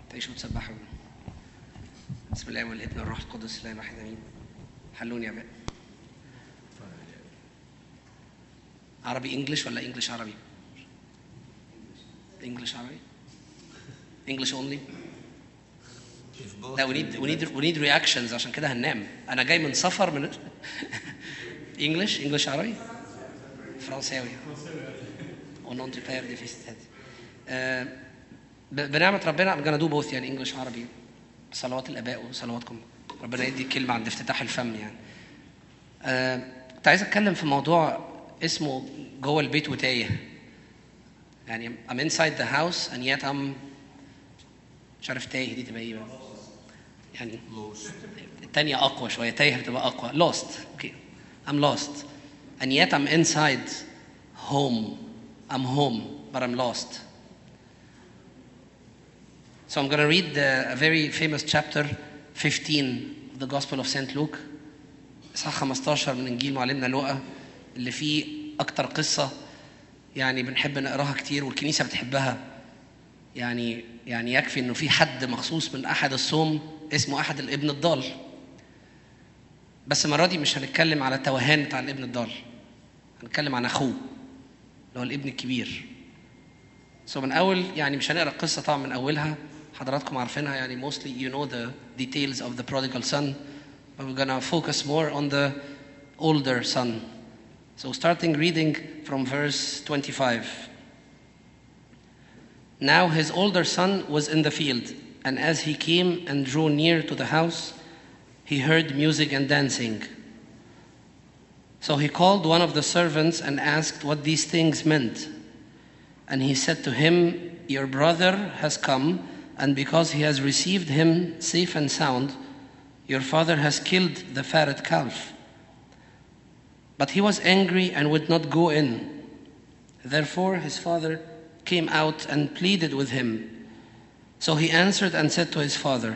تعيشوا وتسبحوا بسم الله والابن والروح القدس لا واحد امين حلوني يا بقى عربي انجلش ولا انجلش عربي انجلش عربي انجلش اونلي لا we need we need we need reactions عشان كده هننام انا جاي من سفر من انجلش انجلش عربي فرنساوي ونون تو بير دي فيستات بنعمة ربنا I'm gonna do both يعني انجلش عربي صلوات الاباء وصلواتكم ربنا يدي كلمة عند افتتاح الفم يعني آه، كنت عايز اتكلم في موضوع اسمه جوه البيت وتايه يعني I'm inside the house and yet I'm مش عارف تايه دي تبقى ايه بقى يعني التانية أقوى شوية تايه بتبقى أقوى lost okay I'm lost and yet I'm inside home I'm home but I'm lost so I'm going to read the, a very famous chapter 15 of the Gospel of St. Luke إصحاح 15 من إنجيل معلمنا لوقا اللي فيه أكتر قصة يعني بنحب نقراها كتير والكنيسة بتحبها يعني يعني يكفي إنه في حد مخصوص من أحد الصوم اسمه أحد الابن الضال بس المرة دي مش هنتكلم على التوهان بتاع الابن الضال هنتكلم عن أخوه اللي هو الابن الكبير سو so من أول يعني مش هنقرا القصة طبعا من أولها حضراتكم عارفينها يعني mostly you know the details of the prodigal son but we're gonna focus more on the older son so starting reading from verse 25 Now his older son was in the field and as he came and drew near to the house he heard music and dancing so he called one of the servants and asked what these things meant and he said to him, Your brother has come, and because he has received him safe and sound, your father has killed the fatted calf. But he was angry and would not go in. Therefore his father came out and pleaded with him. So he answered and said to his father,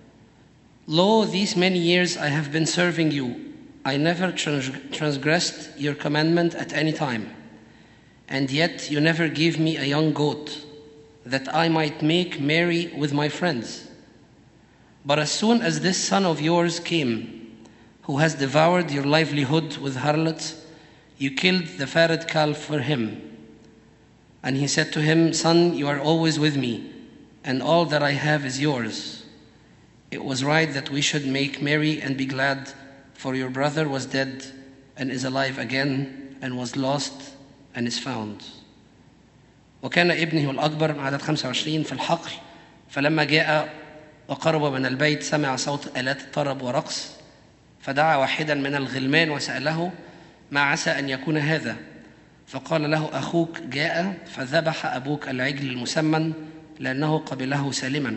Lo, these many years I have been serving you. I never trans- transgressed your commandment at any time. And yet you never gave me a young goat that I might make merry with my friends. But as soon as this son of yours came, who has devoured your livelihood with harlots, you killed the fatted calf for him. And he said to him, Son, you are always with me, and all that I have is yours. It was right that we should make merry and be glad, for your brother was dead and is alive again, and was lost and is found. وكان ابنه الأكبر عدد 25 في الحقل فلما جاء وقرب من البيت سمع صوت آلات الطرب ورقص فدعا واحدا من الغلمان وسأله ما عسى أن يكون هذا فقال له أخوك جاء فذبح أبوك العجل المسمن لأنه قبله سالما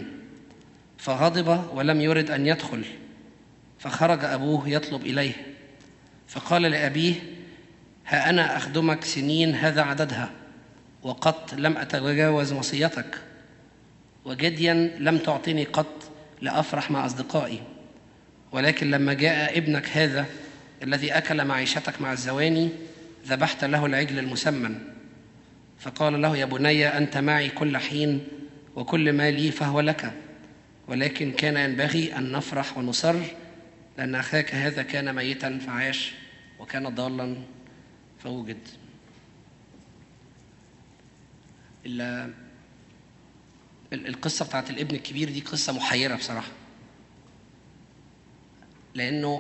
فغضب ولم يرد أن يدخل فخرج أبوه يطلب إليه فقال لأبيه ها أنا أخدمك سنين هذا عددها وقط لم أتجاوز وصيتك وجديا لم تعطني قط لأفرح مع أصدقائي ولكن لما جاء ابنك هذا الذي أكل معيشتك مع الزواني ذبحت له العجل المسمن فقال له يا بني أنت معي كل حين وكل ما لي فهو لك ولكن كان ينبغي أن نفرح ونصر لأن أخاك هذا كان ميتا فعاش وكان ضالا فوجد ال- ال- القصة بتاعت الابن الكبير دي قصة محيرة بصراحة لأنه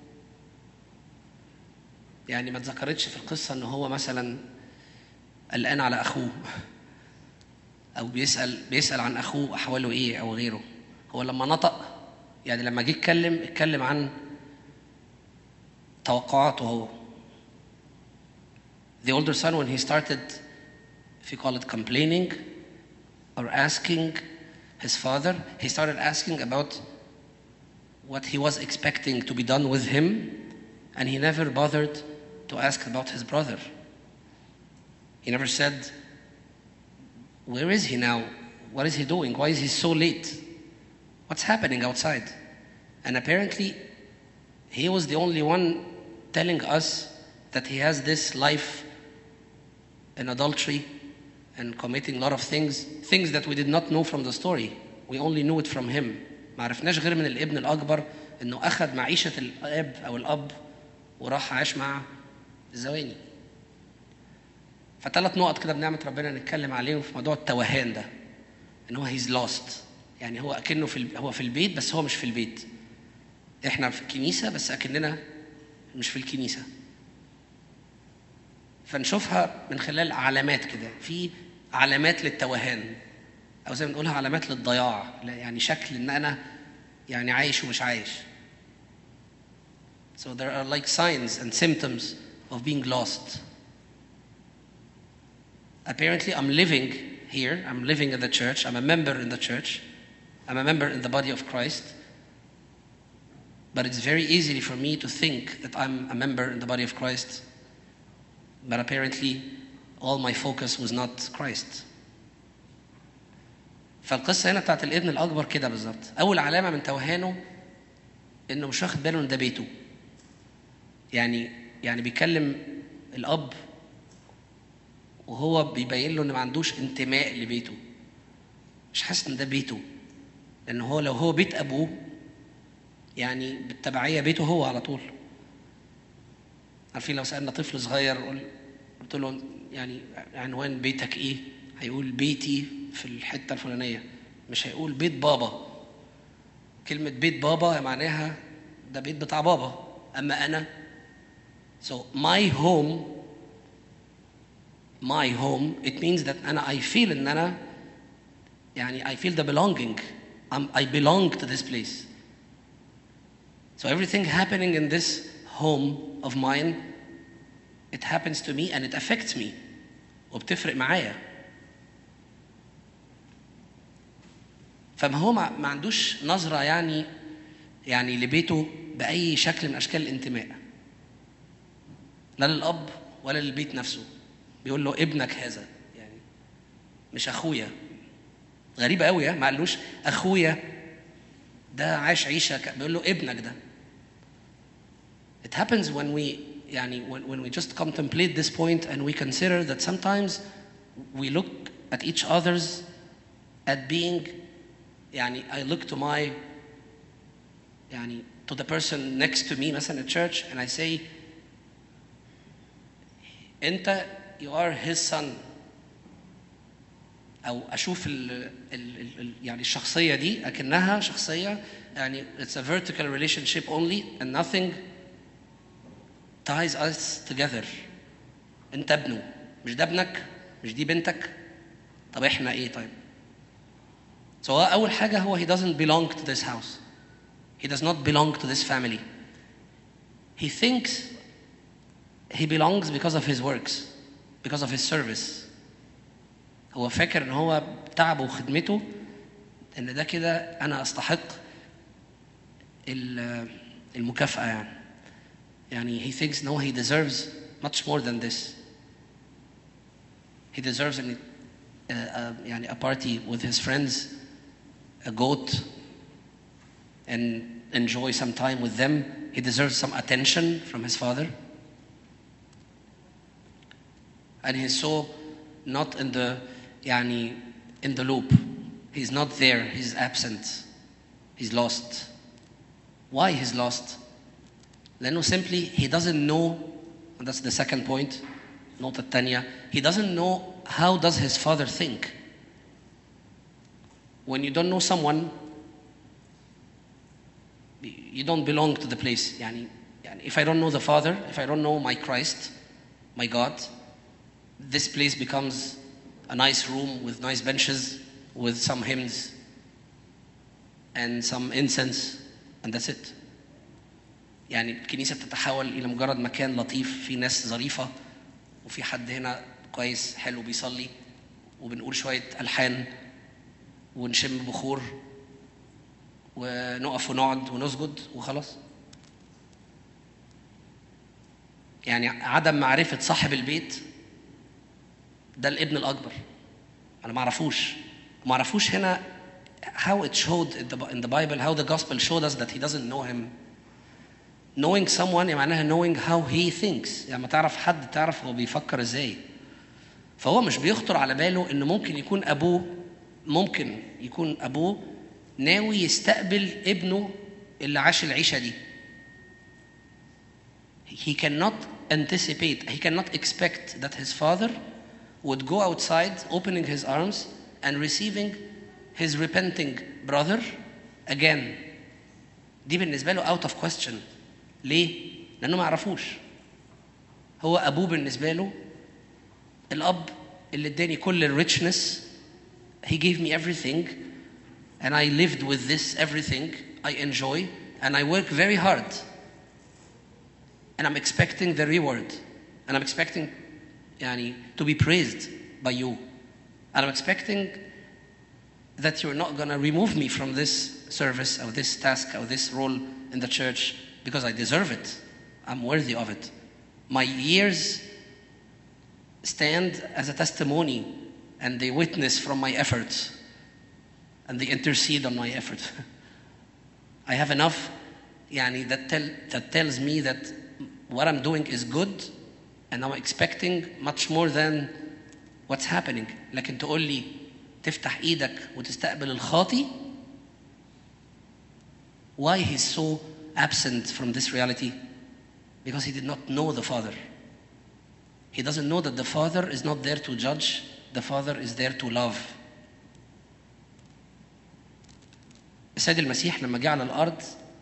يعني ما اتذكرتش في القصة إن هو مثلا قلقان على أخوه أو بيسأل بيسأل عن أخوه أحواله إيه أو غيره هو لما نطق يعني لما جه يتكلم اتكلم عن توقعاته هو the older son when he started if you call it complaining or asking his father he started asking about what he was expecting to be done with him and he never bothered to ask about his brother he never said where is he now what is he doing why is he so late what's happening outside and apparently he was the only one telling us that he has this life in adultery and committing a lot of things, things that we did not know from the story. we only knew it from him ما عرفناش غير من الابن الاكبر انه اخذ معيشه الاب او الاب وراح عاش مع الزواني فثلاث نقط كده بنعمه ربنا نتكلم عليهم في موضوع التوهان ده ان هو هيز لوست يعني هو اكنه في ال- هو في البيت بس هو مش في البيت احنا في الكنيسه بس اكننا مش في الكنيسه فنشوفها من خلال علامات كده في علامات للتوهان او زي ما بنقولها علامات للضياع لا يعني شكل ان انا يعني عايش ومش عايش So there are like signs and symptoms of being lost. Apparently, I'm living here, I'm living in the church, I'm a member in the church, I'm a member in the body of Christ. But it's very easy for me to think that I'm a member in the body of Christ. But apparently, all my focus was not Christ. فالقصة هنا بتاعت الابن الأكبر كده بالظبط. أول علامة من توهانه إنه مش واخد باله إن ده بيته. يعني يعني بيكلم الأب وهو بيبين له إن ما عندوش انتماء لبيته. مش حاسس إن ده بيته. لأن هو لو هو بيت أبوه يعني بالتبعية بيته هو على طول. عارفين لو سألنا طفل صغير قل- قلت له يعني عنوان بيتك إيه؟ هيقول بيتي في الحتة الفلانية مش هيقول بيت بابا كلمة بيت بابا معناها ده بيت بتاع بابا أما أنا so my home my home it means that أنا I feel إن أنا يعني I feel the belonging I'm, I belong to this place so everything happening in this home of mine it happens to me and it affects me وبتفرق معايا فما هو ما ما عندوش نظرة يعني يعني لبيته بأي شكل من أشكال الانتماء لا للأب ولا للبيت نفسه بيقول له ابنك هذا يعني مش أخويا غريبة قوي ما قالوش أخويا ده عاش عيشة ك- بيقول له ابنك ده It happens when we يعني when, when we just contemplate this point and we consider that sometimes we look at each other's at being يعني I look to my يعني to the person next to me مثلا at church and I say أنت you are his son أو أشوف ال ال ال ال يعني الشخصية دي أكنها شخصية يعني it's a vertical relationship only and nothing ties us together أنت ابنه مش ده ابنك مش دي بنتك طب إحنا إيه طيب So هو أول حاجة هو he doesn't belong to this house. He does not belong to this family. He thinks he belongs because of his works, because of his service. هو فاكر ان هو تعبه وخدمته ان ده كده انا استحق ال- المكافأة يعني. يعني he thinks no he deserves much more than this. He deserves an, uh, uh, يعني a party with his friends, a goat, and enjoy some time with them. He deserves some attention from his father. And he's so not in the يعني in the loop. He's not there, he's absent. He's lost. Why he's lost? لأنه simply he doesn't know, and that's the second point, النقطة الثانية, he doesn't know how does his father think. When you don't know someone, you don't belong to the place. يعني, يعني if I don't know the Father, if I don't know my Christ, my God, this place becomes a nice room with nice benches, with some hymns and some incense, and that's it. يعني الكنيسة بتتحول إلى مجرد مكان لطيف في ناس ظريفة وفي حد هنا كويس حلو بيصلي وبنقول شوية ألحان ونشم بخور ونقف ونقعد ونسجد وخلاص يعني عدم معرفة صاحب البيت ده الابن الأكبر أنا ما أعرفوش ما أعرفوش هنا how it showed in the, in the Bible how the gospel showed us that he doesn't know him knowing someone يعني معناها knowing how he thinks يعني ما تعرف حد تعرف هو بيفكر ازاي فهو مش بيخطر على باله ان ممكن يكون ابوه ممكن يكون ابوه ناوي يستقبل ابنه اللي عاش العيشة دي he cannot anticipate he cannot expect that his father would go outside opening his arms and receiving his repenting brother again دي بالنسبة له out of question ليه؟ لأنه ما يعرفوش هو أبوه بالنسبة له الأب اللي اداني كل الريتشنس he gave me everything and I lived with this everything I enjoy and I work very hard and I'm expecting the reward and I'm expecting يعني to be praised by you and I'm expecting that you're not going to remove me from this service or this task or this role in the church because I deserve it. I'm worthy of it. My years stand as a testimony and they witness from my efforts and they intercede on my effort. I have enough yani, that, tell, that tells me that what I'm doing is good and I'm expecting much more than what's happening. لكن تقول لي تفتح ايدك وتستقبل الخاطي why he's so absent from this reality because he did not know the father he doesn't know that the father is not there to judge the father is there to love السيد المسيح لما جه على الارض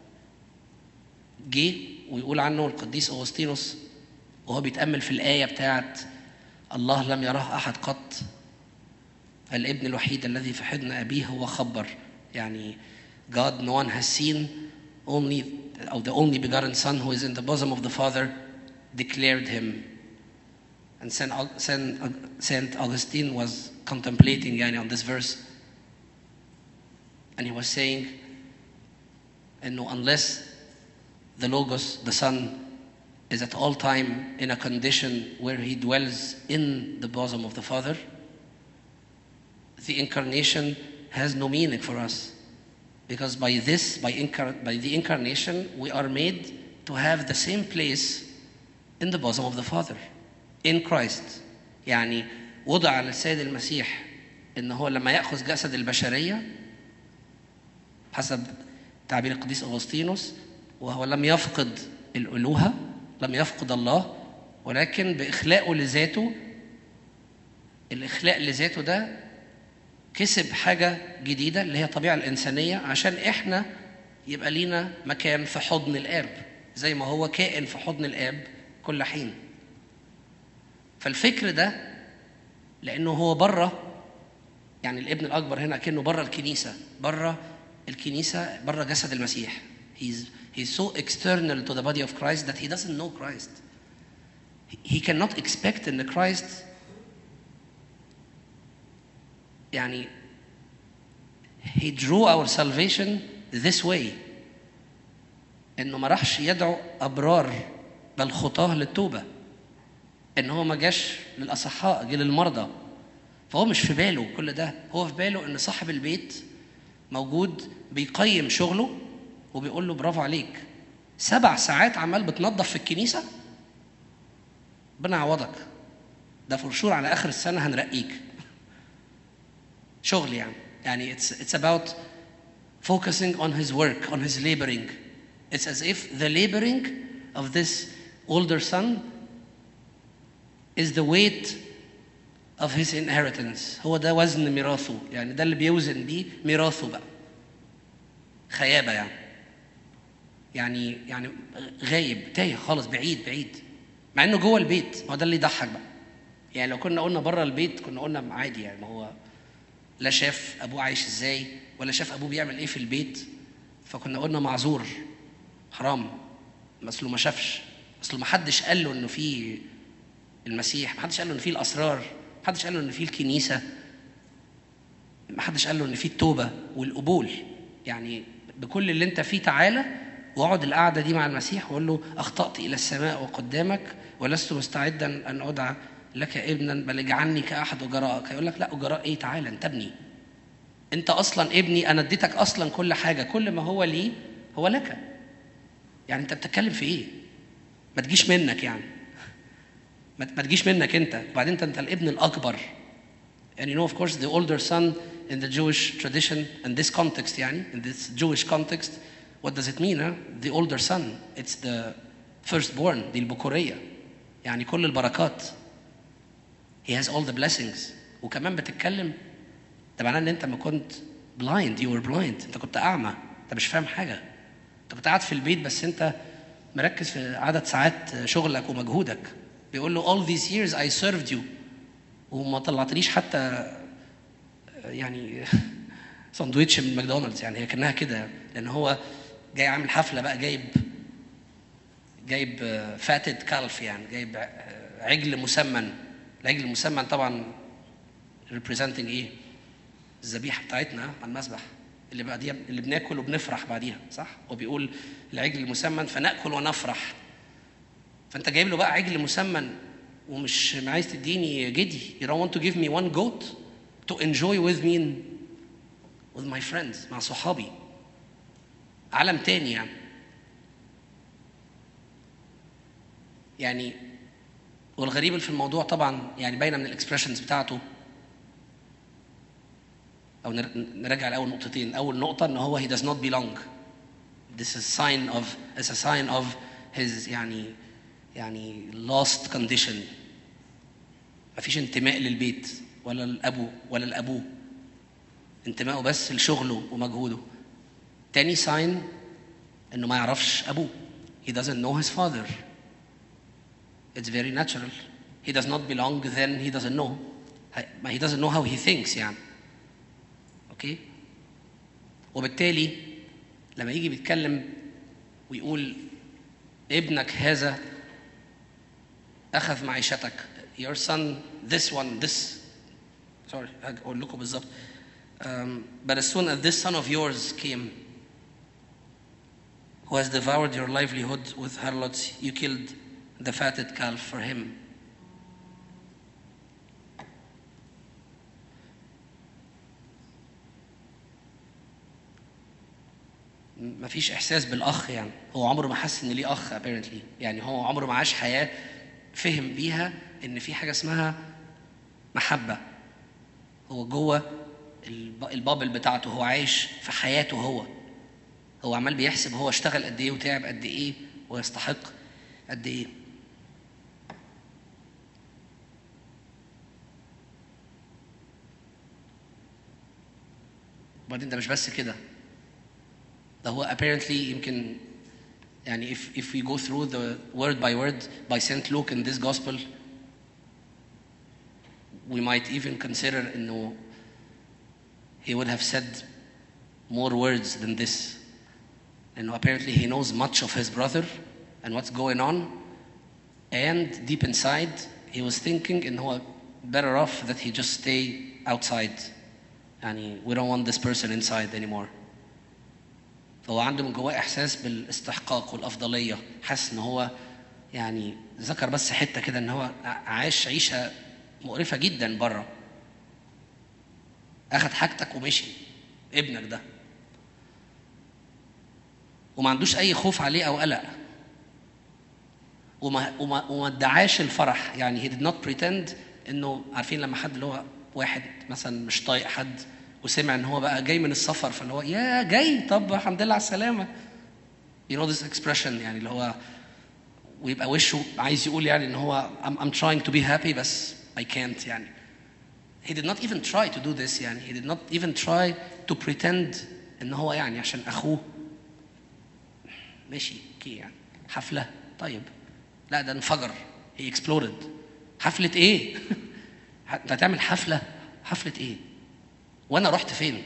جه ويقول عنه القديس اغسطينوس وهو بيتامل في الايه بتاعت الله لم يراه احد قط الابن الوحيد الذي في حضن ابيه هو خبر يعني God no one has seen only or the only begotten son who is in the bosom of the father declared him and Saint, Saint, Saint Augustine was contemplating yani, on this verse and he was saying and no, unless the logos the son is at all time in a condition where he dwells in the bosom of the father the incarnation has no meaning for us because by this by, incar- by the incarnation we are made to have the same place in the bosom of the father in Christ يعني وضع للسيد المسيح ان هو لما ياخذ جسد البشريه حسب تعبير القديس اغسطينوس وهو لم يفقد الالوهه لم يفقد الله ولكن باخلاقه لذاته الاخلاق لذاته ده كسب حاجه جديده اللي هي الطبيعه الانسانيه عشان احنا يبقى لينا مكان في حضن الاب زي ما هو كائن في حضن الاب كل حين فالفكر ده لانه هو بره يعني الابن الاكبر هنا كانه بره الكنيسه بره الكنيسه بره جسد المسيح he's he's so external to the body of Christ that he doesn't know Christ he cannot expect in the Christ يعني he drew our salvation this way انه ما راحش يدعو ابرار بل خطاه للتوبه ان هو ما جاش للاصحاء جه للمرضى فهو مش في باله كل ده هو في باله ان صاحب البيت موجود بيقيم شغله وبيقول له برافو عليك سبع ساعات عمال بتنظف في الكنيسه ربنا يعوضك ده فرشور على اخر السنه هنرقيك شغل يعني يعني it's it's about focusing on his work on his laboring it's as if the laboring of this older son is the weight of his inheritance هو ده وزن ميراثه يعني ده اللي بيوزن بيه ميراثه بقى خيابه يعني يعني يعني غايب تايه خالص بعيد بعيد مع انه جوه البيت ما هو ده اللي يضحك بقى يعني لو كنا قلنا بره البيت كنا قلنا عادي يعني ما هو لا شاف ابوه عايش ازاي ولا شاف ابوه بيعمل ايه في البيت فكنا قلنا معذور حرام اصله ما شافش اصله ما حدش قال له انه في المسيح ما حدش قال له ان في الاسرار ما حدش قال له ان في الكنيسه ما حدش قال له ان في التوبه والقبول يعني بكل اللي انت فيه تعالى واقعد القعده دي مع المسيح وقول له اخطات الى السماء وقدامك ولست مستعدا ان ادعى لك ابنا بل اجعلني كاحد اجرائك هيقول لك لا اجراء ايه تعالى انت ابني انت اصلا ابني انا اديتك اصلا كل حاجه كل ما هو لي هو لك يعني انت بتتكلم في ايه ما تجيش منك يعني ما تجيش منك انت وبعدين انت انت الابن الاكبر and you know of course the older son in the Jewish tradition, in this context, يعني, in this Jewish context, what does it mean? Huh? The older son, it's the firstborn, دي البكورية. يعني كل البركات. He has all the blessings. وكمان بتتكلم ده معناه ان انت ما كنت blind, you were blind. انت كنت اعمى، انت مش فاهم حاجة. انت كنت قاعد في البيت بس انت مركز في عدد ساعات شغلك ومجهودك. بيقول له all these years I served you. وما طلعتليش حتى يعني ساندويتش من ماكدونالدز يعني هي كانها كده لان هو جاي عامل حفله بقى جايب جايب فاتد كالف يعني جايب عجل مسمن العجل المسمن طبعا representing ايه؟ الذبيحه بتاعتنا على المذبح اللي بعديها اللي بناكل وبنفرح بعديها صح؟ هو بيقول العجل المسمن فناكل ونفرح فانت جايب له بقى عجل مسمن ومش عايز تديني جدي you don't want to give me one goat to enjoy with me with my friends مع صحابي عالم تاني يعني يعني والغريب اللي في الموضوع طبعا يعني باينه من الاكسبريشنز بتاعته او نرجع لاول نقطتين اول نقطه ان هو he does not belong this is sign of it's a sign of his يعني يعني lost condition مفيش انتماء للبيت ولا لابوه ولا لابوه انتمائه بس لشغله ومجهوده تاني ساين انه ما يعرفش ابوه he doesn't know his father it's very natural he does not belong then he doesn't know he doesn't know how he thinks يعني اوكي وبالتالي لما يجي بيتكلم ويقول ابنك هذا اخذ معيشتك your son this one this sorry هقول لكم بالظبط um, but as soon as this son of yours came who has devoured your livelihood with harlots you killed the fatted calf for him مفيش احساس بالاخ يعني هو عمره ما حس ان ليه اخ apparently يعني هو عمره ما عاش حياه فهم بيها ان في حاجه اسمها محبه هو جوه البابل بتاعته هو عايش في حياته هو هو عمال بيحسب هو اشتغل قد ايه وتعب قد ايه ويستحق قد ايه وبعدين ده مش بس كده ده هو apparently يمكن يعني if if we go through the word by word by Saint Luke in this gospel we might even consider انه he would have said more words than this لانه apparently he knows much of his brother and what's going on and deep inside he was thinking ان هو better off that he just stay outside يعني we don't want this person inside anymore فهو عنده من جواه احساس بالاستحقاق والافضليه حاسس ان هو يعني ذكر بس حته كده ان هو عاش عيشه مقرفه جدا بره اخد حاجتك ومشي ابنك ده وما عندوش اي خوف عليه او قلق وما وما وما ادعاش الفرح يعني he did not pretend انه عارفين لما حد اللي هو واحد مثلا مش طايق حد وسمع ان هو بقى جاي من السفر فاللي هو يا جاي طب الحمد لله على السلامه you know this expression يعني اللي هو ويبقى وشه عايز يقول يعني ان هو I'm, I'm trying to be happy بس I can't يعني he did not even try to do this يعني he did not even try to pretend ان هو يعني عشان اخوه ماشي اوكي يعني حفله طيب لا ده انفجر he exploded حفله ايه انت هتعمل حفله حفله ايه وانا رحت فين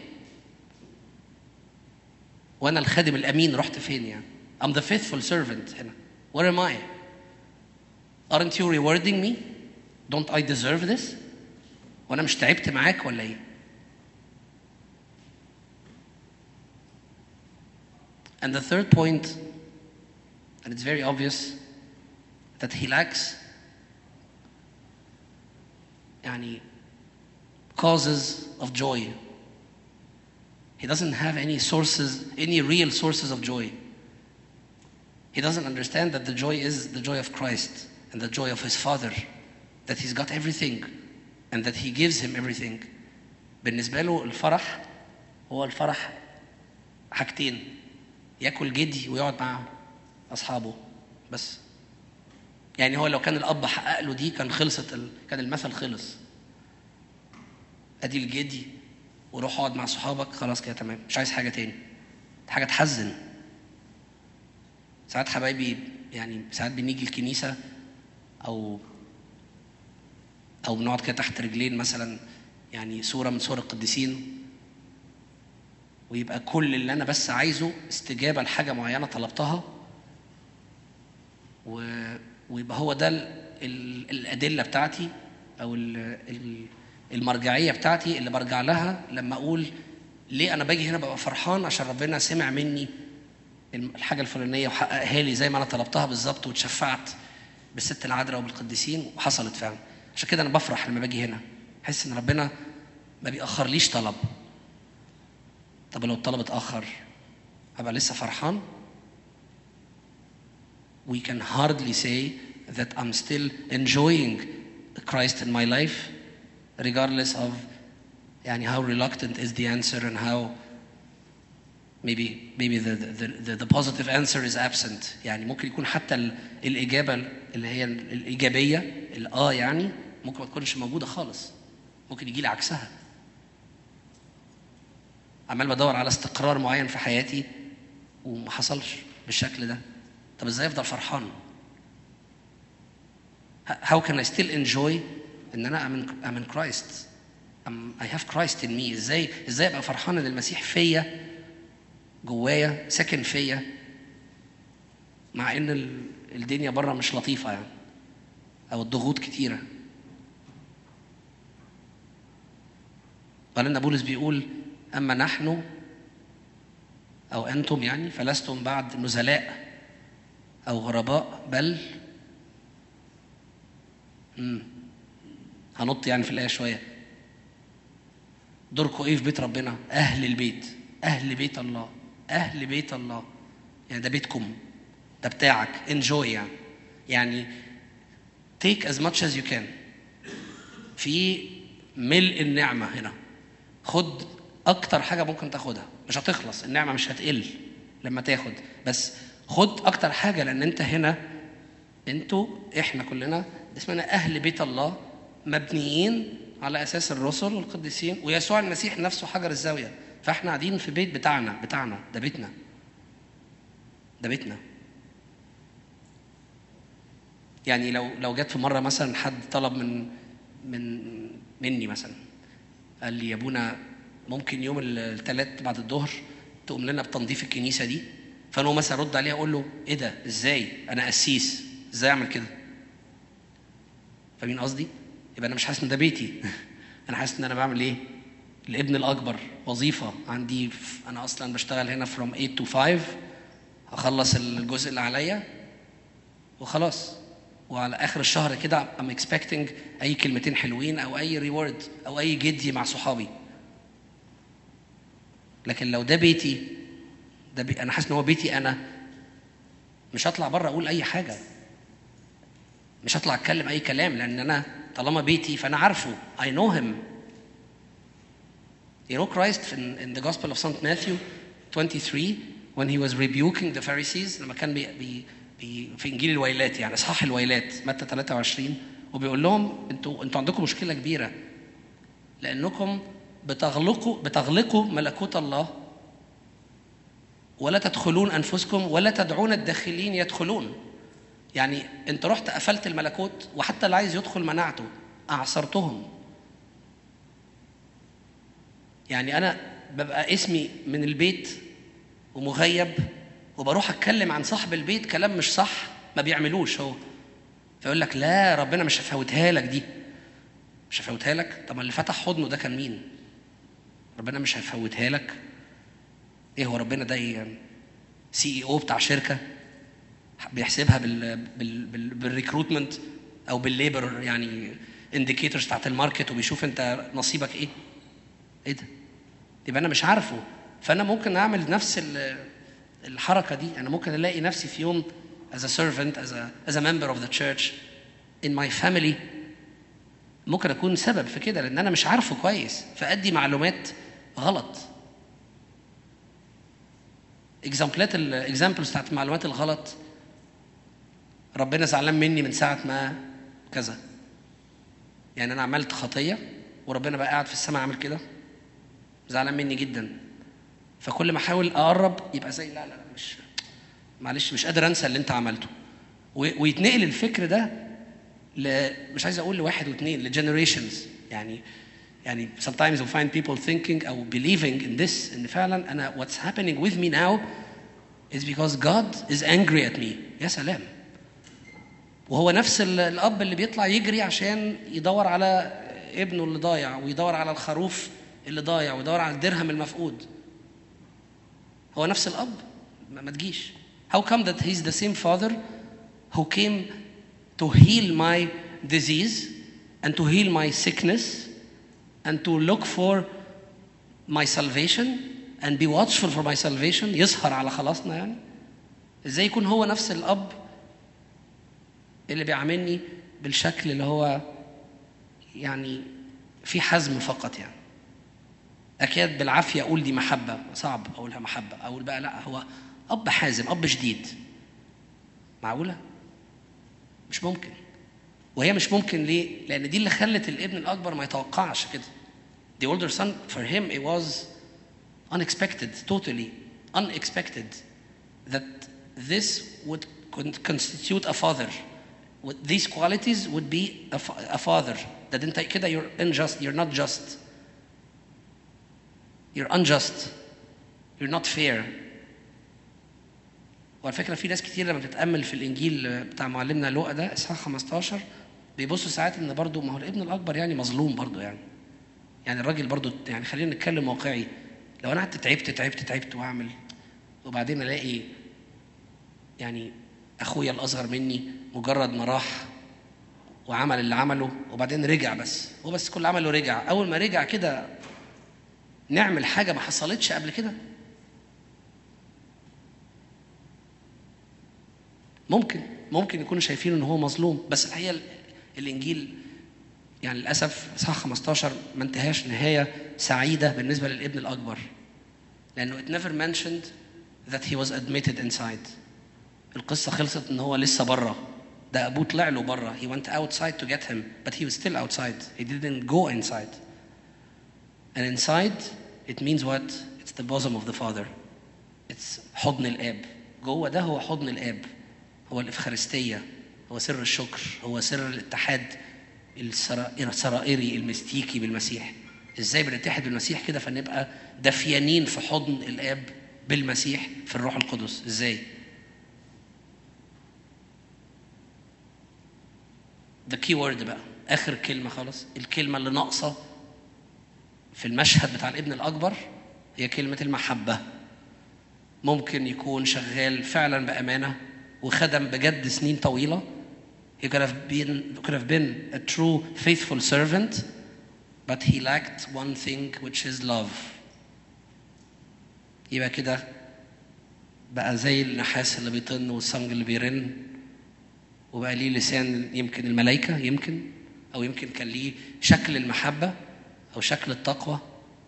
وانا الخادم الامين رحت فين يعني I'm the faithful servant هنا where am I aren't you rewarding me don't I deserve this وانا مش تعبت معاك ولا ايه and the third point and it's very obvious that he lacks يعني causes of joy. He doesn't have any sources, any real sources of joy. He doesn't understand that the joy is the joy of Christ and the joy of his Father, that he's got everything and that he gives him everything. بالنسبه له الفرح هو الفرح حاجتين ياكل جدي ويقعد مع اصحابه بس يعني هو لو كان الاب حقق له دي كان خلصت ال... كان المثل خلص ادي الجدي وروح اقعد مع صحابك خلاص كده تمام مش عايز حاجه تاني حاجه تحزن ساعات حبايبي يعني ساعات بنيجي الكنيسه او او بنقعد كده تحت رجلين مثلا يعني صوره من صور القديسين ويبقى كل اللي انا بس عايزه استجابه لحاجه معينه طلبتها و... ويبقى هو ده ال... ال... الادله بتاعتي او ال... ال... المرجعيه بتاعتي اللي برجع لها لما اقول ليه انا باجي هنا ببقى فرحان عشان ربنا سمع مني الحاجه الفلانيه وحققها لي زي ما انا طلبتها بالظبط واتشفعت بالست العذراء وبالقديسين وحصلت فعلا عشان كده انا بفرح لما باجي هنا احس ان ربنا ما بيأخرليش طلب طب لو الطلب اتأخر هبقى لسه فرحان we can hardly say that I'm still enjoying Christ in my life regardless of يعني how reluctant is the answer and how maybe maybe the, the, the, the positive answer is absent يعني ممكن يكون حتى ال, الإجابة اللي هي الإيجابية الآه يعني ممكن ما تكونش موجودة خالص ممكن يجي لي عكسها عمال بدور على استقرار معين في حياتي وما حصلش بالشكل ده طب ازاي افضل فرحان how can I still enjoy ان انا I'm in, I'm in Christ I'm, I have Christ in me ازاي ازاي ابقى فرحان ان المسيح فيا جوايا ساكن فيا مع ان الدنيا بره مش لطيفه يعني او الضغوط كتيره قال لنا بولس بيقول اما نحن او انتم يعني فلستم بعد نزلاء او غرباء بل امم هنط يعني في الايه شويه دوركم ايه في بيت ربنا اهل البيت اهل بيت الله اهل بيت الله يعني ده بيتكم ده بتاعك انجوي يعني يعني take as much as you can في ملء النعمه هنا خد اكتر حاجه ممكن تاخدها مش هتخلص النعمه مش هتقل لما تاخد بس خد اكتر حاجه لان انت هنا انتوا احنا كلنا اسمنا اهل بيت الله مبنيين على اساس الرسل والقديسين ويسوع المسيح نفسه حجر الزاويه فاحنا قاعدين في بيت بتاعنا بتاعنا ده بيتنا ده بيتنا يعني لو لو جت في مره مثلا حد طلب من من مني مثلا قال لي يا ابونا ممكن يوم الثلاث بعد الظهر تقوم لنا بتنظيف الكنيسه دي فانا مثلا ارد عليه اقول له ايه ده ازاي انا قسيس ازاي اعمل كده فاهمين قصدي يبقى انا مش حاسس ان ده بيتي انا حاسس ان انا بعمل ايه الابن الاكبر وظيفه عندي انا اصلا بشتغل هنا from 8 to 5 هخلص الجزء اللي عليا وخلاص وعلى اخر الشهر كده I'm expecting اي كلمتين حلوين او اي ريورد او اي جدي مع صحابي لكن لو ده بيتي ده بي انا حاسس ان هو بيتي انا مش هطلع بره اقول اي حاجه مش هطلع اتكلم اي كلام لان انا طالما بيتي فانا عارفه I know him You know Christ in, in the Gospel of St. Matthew 23 when he was rebuking the Pharisees لما كان بي, بي, بي في انجيل الويلات يعني اصحاح الويلات متى 23 وبيقول لهم انتوا انتوا عندكم مشكله كبيره لانكم بتغلقوا بتغلقوا ملكوت الله ولا تدخلون انفسكم ولا تدعون الداخلين يدخلون يعني انت رحت قفلت الملكوت وحتى اللي عايز يدخل منعته اعصرتهم يعني انا ببقى اسمي من البيت ومغيب وبروح اتكلم عن صاحب البيت كلام مش صح ما بيعملوش هو فيقول لك لا ربنا مش هفوتها لك دي مش هفوتها لك طب اللي فتح حضنه ده كان مين ربنا مش هيفوتها لك ايه هو ربنا ده ايه سي اي او بتاع شركه بيحسبها بال بال بال بالريكروتمنت او بالليبر يعني انديكيتورز بتاعت الماركت وبيشوف انت نصيبك ايه ايه ده يبقى انا مش عارفه فانا ممكن اعمل نفس الحركه دي انا ممكن الاقي نفسي في يوم as a servant as a as a member of the church in my family ممكن اكون سبب في كده لان انا مش عارفه كويس فادي معلومات غلط اكزامبلات الاكزامبلز بتاعت المعلومات الغلط ربنا زعلان مني من ساعه ما كذا يعني انا عملت خطيه وربنا بقى قاعد في السماء عامل كده زعلان مني جدا فكل ما احاول اقرب يبقى زي لا لا لا مش معلش مش قادر انسى اللي انت عملته و- ويتنقل الفكر ده ل... مش عايز اقول لواحد واثنين لجنريشنز يعني يعني sometimes we find people thinking او believing in this ان فعلا انا what's happening with me now is because God is angry at me يا سلام وهو نفس ال- الاب اللي بيطلع يجري عشان يدور على ابنه اللي ضايع ويدور على الخروف اللي ضايع ويدور على الدرهم المفقود هو نفس الاب ما ما تجيش how come that he's the same father who came to heal my disease and to heal my sickness and to look for my salvation and be watchful for my salvation يسهر على خلاصنا يعني ازاي يكون هو نفس الاب اللي بيعاملني بالشكل اللي هو يعني في حزم فقط يعني اكاد بالعافيه اقول دي محبه صعب اقولها محبه اقول بقى لا هو اب حازم اب شديد معقوله مش ممكن وهي مش ممكن ليه لان دي اللي خلت الابن الاكبر ما يتوقعش كده the older son for him it was unexpected totally unexpected that this would con- constitute a father With these qualities would be a, fa- a father that انت كده you're unjust you're not just you're unjust you're not fair وعلى فكره في ناس كتير لما بتتامل في الانجيل بتاع معلمنا لوقا ده اصحاح 15 بيبصوا ساعات ان برضو ما هو الابن الاكبر يعني مظلوم برضو يعني يعني الراجل برضو يعني خلينا نتكلم واقعي لو انا قعدت تعبت تعبت تعبت واعمل وبعدين الاقي يعني اخويا الاصغر مني مجرد ما راح وعمل اللي عمله وبعدين رجع بس هو بس كل اللي عمله رجع اول ما رجع كده نعمل حاجه ما حصلتش قبل كده ممكن ممكن يكونوا شايفين ان هو مظلوم بس الحقيقه ال- الانجيل يعني للاسف اصحاح 15 ما انتهاش نهايه سعيده بالنسبه للابن الاكبر لانه it never mentioned that he was admitted inside القصه خلصت ان هو لسه بره ده ابوه طلع له بره he went outside to get him but he was still outside he didn't go inside and inside it means what it's the bosom of the father it's حضن الاب جوه ده هو حضن الاب هو الافخارستيه هو سر الشكر هو سر الاتحاد السرا- السرائري المستيكي بالمسيح ازاي بنتحد بالمسيح كده فنبقى دفيانين في حضن الاب بالمسيح في الروح القدس ازاي ده كي وورد بقى اخر كلمه خالص الكلمه اللي ناقصه في المشهد بتاع الابن الاكبر هي كلمه المحبه ممكن يكون شغال فعلا بامانه وخدم بجد سنين طويله he could have been could have been a true faithful servant but he lacked one thing which is love يبقى كده بقى زي النحاس اللي بيطن والصمج اللي بيرن وبقى ليه لسان يمكن الملائكة يمكن أو يمكن كان ليه شكل المحبة أو شكل التقوى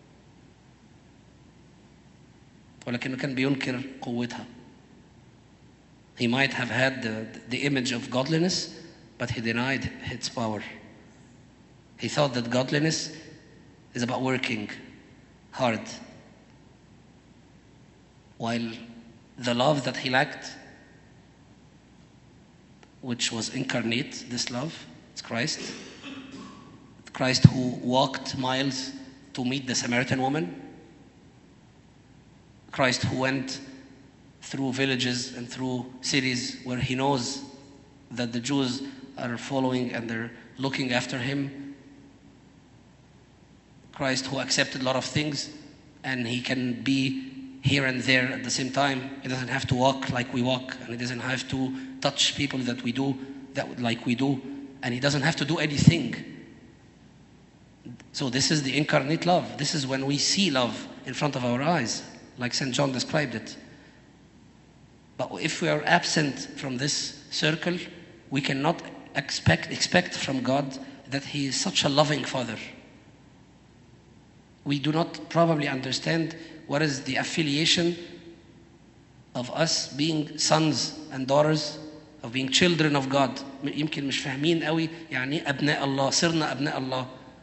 ولكنه كان بينكر قوتها He might have had the, the image of godliness, but he denied its power. He thought that godliness is about working hard, while the love that he lacked, which was incarnate, this love, it's Christ. Christ who walked miles to meet the Samaritan woman. Christ who went through villages and through cities where he knows that the Jews are following and they're looking after him. Christ who accepted a lot of things and he can be here and there at the same time. He doesn't have to walk like we walk and he doesn't have to touch people that we do that like we do and he doesn't have to do anything. So this is the incarnate love. This is when we see love in front of our eyes, like St. John described it. But if we are absent from this circle, we cannot expect, expect from God that He is such a loving Father. We do not probably understand what is the affiliation of us being sons and daughters of being children of God يمكن مش فاهمين قوي يعني ايه ابناء الله صرنا ابناء الله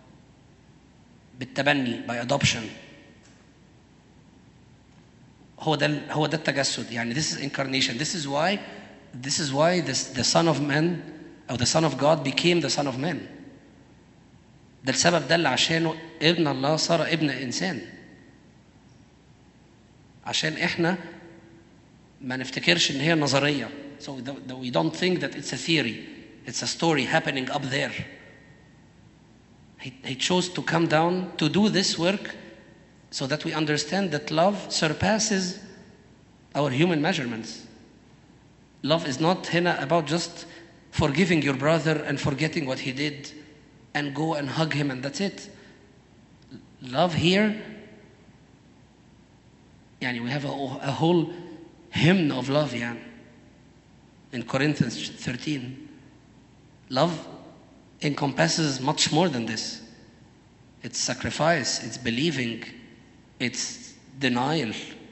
بالتبني by adoption هو ده هو ده التجسد يعني this is incarnation this is why this is why this, the son of man او the son of God became the son of man ده السبب ده اللي عشانه ابن الله صار ابن انسان عشان احنا ما نفتكرش ان هي نظريه so that we don't think that it's a theory it's a story happening up there he, he chose to come down to do this work so that we understand that love surpasses our human measurements love is not هنا about just forgiving your brother and forgetting what he did and go and hug him and that's it love here يعني we have a, a whole hymn of love يعني in Corinthians 13 love encompasses much more than this it's sacrifice it's believing it's denial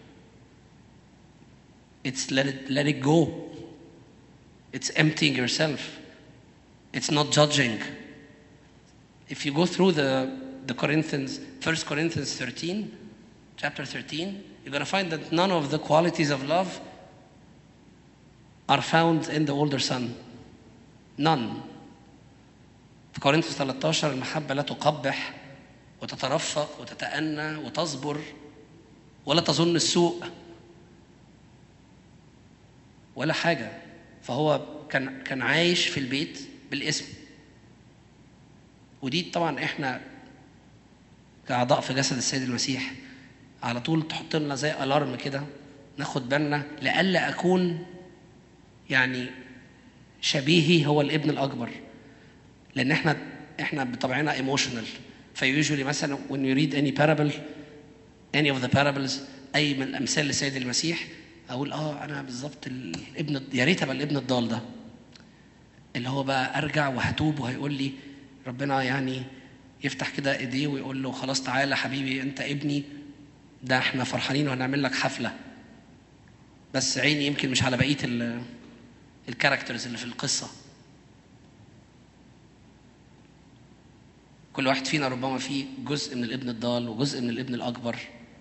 it's let it let it go it's emptying yourself it's not judging if you go through the the Corinthians 1 Corinthians 13 chapter 13 you're going to find that none of the qualities of love are found in the older son none في كورنثوس 13 المحبة لا تقبح وتترفق وتتأنى وتصبر ولا تظن السوء ولا حاجة فهو كان كان عايش في البيت بالاسم ودي طبعا احنا كأعضاء في جسد السيد المسيح على طول تحط لنا زي الارم كده ناخد بالنا لئلا اكون يعني شبيهي هو الابن الاكبر لان احنا احنا بطبعنا ايموشنال فيوجولي مثلا when you read any parable any of the parables اي من الامثال لسيد المسيح اقول اه انا بالظبط الابن يا ريت ابقى الابن الضال ده اللي هو بقى ارجع وهتوب وهيقول لي ربنا يعني يفتح كده ايديه ويقول له خلاص تعالى حبيبي انت ابني ده احنا فرحانين وهنعمل لك حفله بس عيني يمكن مش على بقيه الكاركترز اللي في القصه كل واحد فينا ربما فيه جزء من الابن الضال وجزء من الابن الاكبر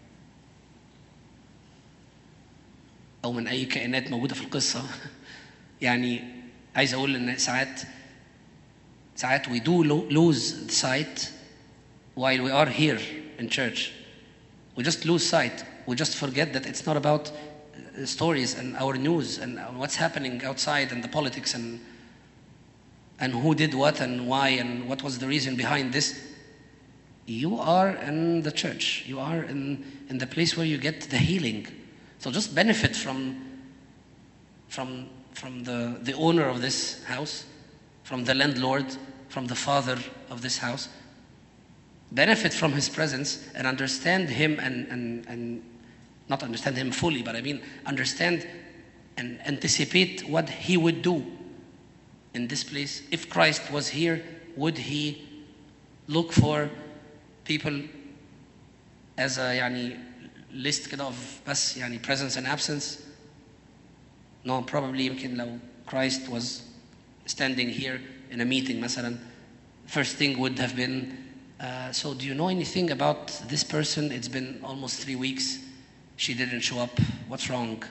او من اي كائنات موجوده في القصه يعني عايز اقول ان ساعات ساعات we do lose sight while we are here in church we just lose sight we just forget that it's not about stories and our news and what's happening outside and the politics and and who did what and why and what was the reason behind this you are in the church you are in in the place where you get the healing so just benefit from from from the the owner of this house from the landlord from the father of this house benefit from his presence and understand him and and and not understand him fully but i mean understand and anticipate what he would do in this place if christ was here would he look for people as a يعني list كده of بس يعني presence and absence no probably يمكن لو Christ was standing here in a meeting مثلا first thing would have been uh, so do you know anything about this person it's been almost three weeks she didn't show up what's wrong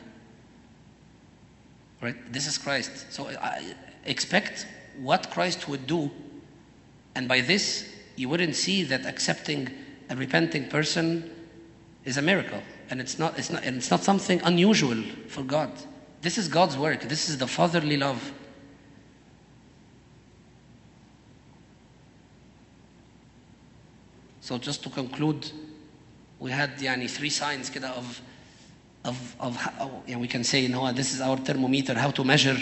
right this is Christ so I expect what Christ would do and by this you wouldn't see that accepting a repenting person is a miracle and it's not it's not and it's not something unusual for God this is God's work this is the fatherly love so just to conclude we had يعني three signs كده of of of how, يعني we can say in how this is our thermometer how to measure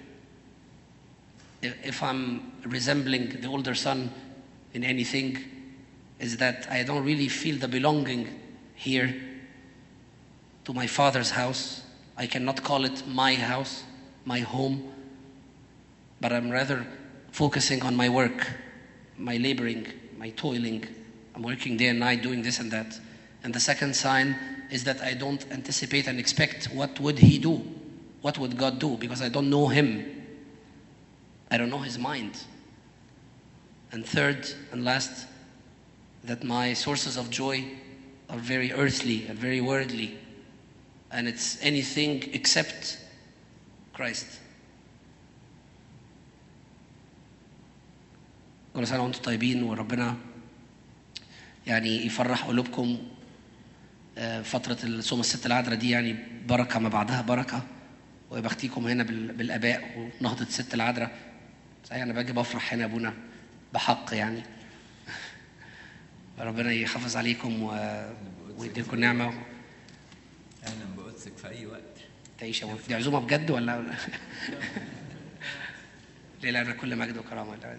if I'm resembling the older son in anything is that I don't really feel the belonging here to my father's house. I cannot call it my house, my home, but I'm rather focusing on my work my laboring, my toiling. I'm working day and night doing this and that. And the second sign is that I don't anticipate and expect what would he do? What would God do? Because I don't know him. I don't know his mind. And third and last, that my sources of joy are very earthly and very worldly. And it's anything except Christ. كل سنة وأنتم طيبين وربنا يعني يفرح قلوبكم آه، فترة الصوم الست العذراء دي يعني بركة ما بعدها بركة ويبختيكم هنا بال- بالآباء ونهضة الست العذراء صحيح أنا باجي بفرح هنا يا أبونا بحق يعني ربنا يحافظ عليكم و... ويديكم نعمة اهلا بقدسك في اي وقت تعيش يا أبونا دي عزومة بجد ولا ليه لا كل مجد وكرامة لله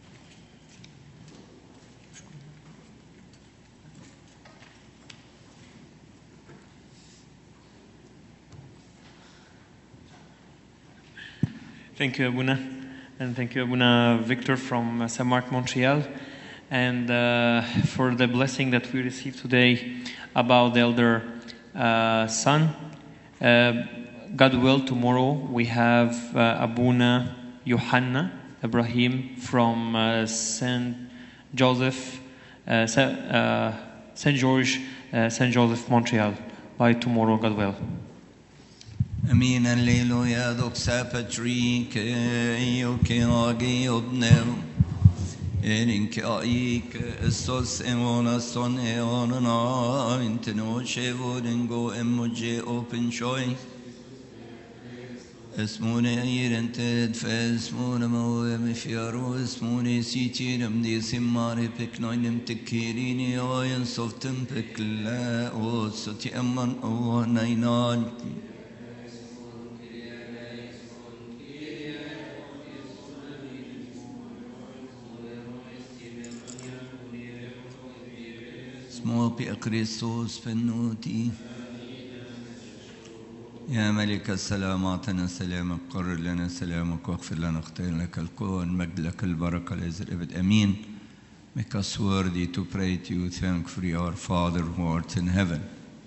Thank you, Abuna. And thank you, Abuna Victor from uh, Saint Marc, Montreal. And uh, for the blessing that we received today about the elder uh, son. Uh, God will, tomorrow we have uh, Abuna Yohanna Ibrahim from uh, Saint Joseph, uh, Sa- uh, Saint George, uh, Saint Joseph, Montreal. By tomorrow, God will. امين الليلويا دوكسا باتريك ايوكي اغي ابنو إنك أيك السوس إمونا سون إيونا إنتنو شيفورنجو إموجي أوبن شوي اسموني ايرن تد فاسموني موام فيارو اسموني سيتيرم دي سماري بك نوينم تكيريني اوين صفتم بك لا او ستي امان او نينان اسمه بأكريستوس فنوتي يا ملك السلام أعطنا سلامك قرر لنا سلامك واغفر لنا اختار لك القوة والمجد لك البركة لإذ الأبد أمين Make us worthy to pray to you, thankfully, our Father who art in heaven.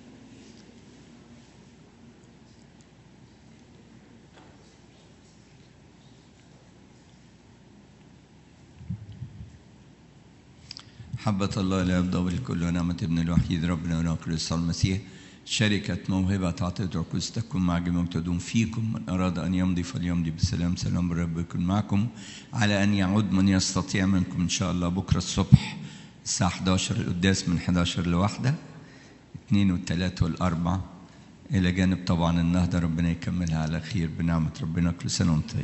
حبة الله لا يبدأ بالكل ونعمة ابن الوحيد ربنا وناقل الصلاة المسيح شركة موهبة عطية القدس تكون مع جميع تدوم فيكم من أراد أن يمضي فليمضي بسلام سلام الرب يكون معكم على أن يعود من يستطيع منكم إن شاء الله بكرة الصبح الساعة 11 القداس من 11 لواحدة اثنين والثلاث والأربع إلى جانب طبعا النهضة ربنا يكملها على خير بنعمة ربنا كل سنة وانتم طيبين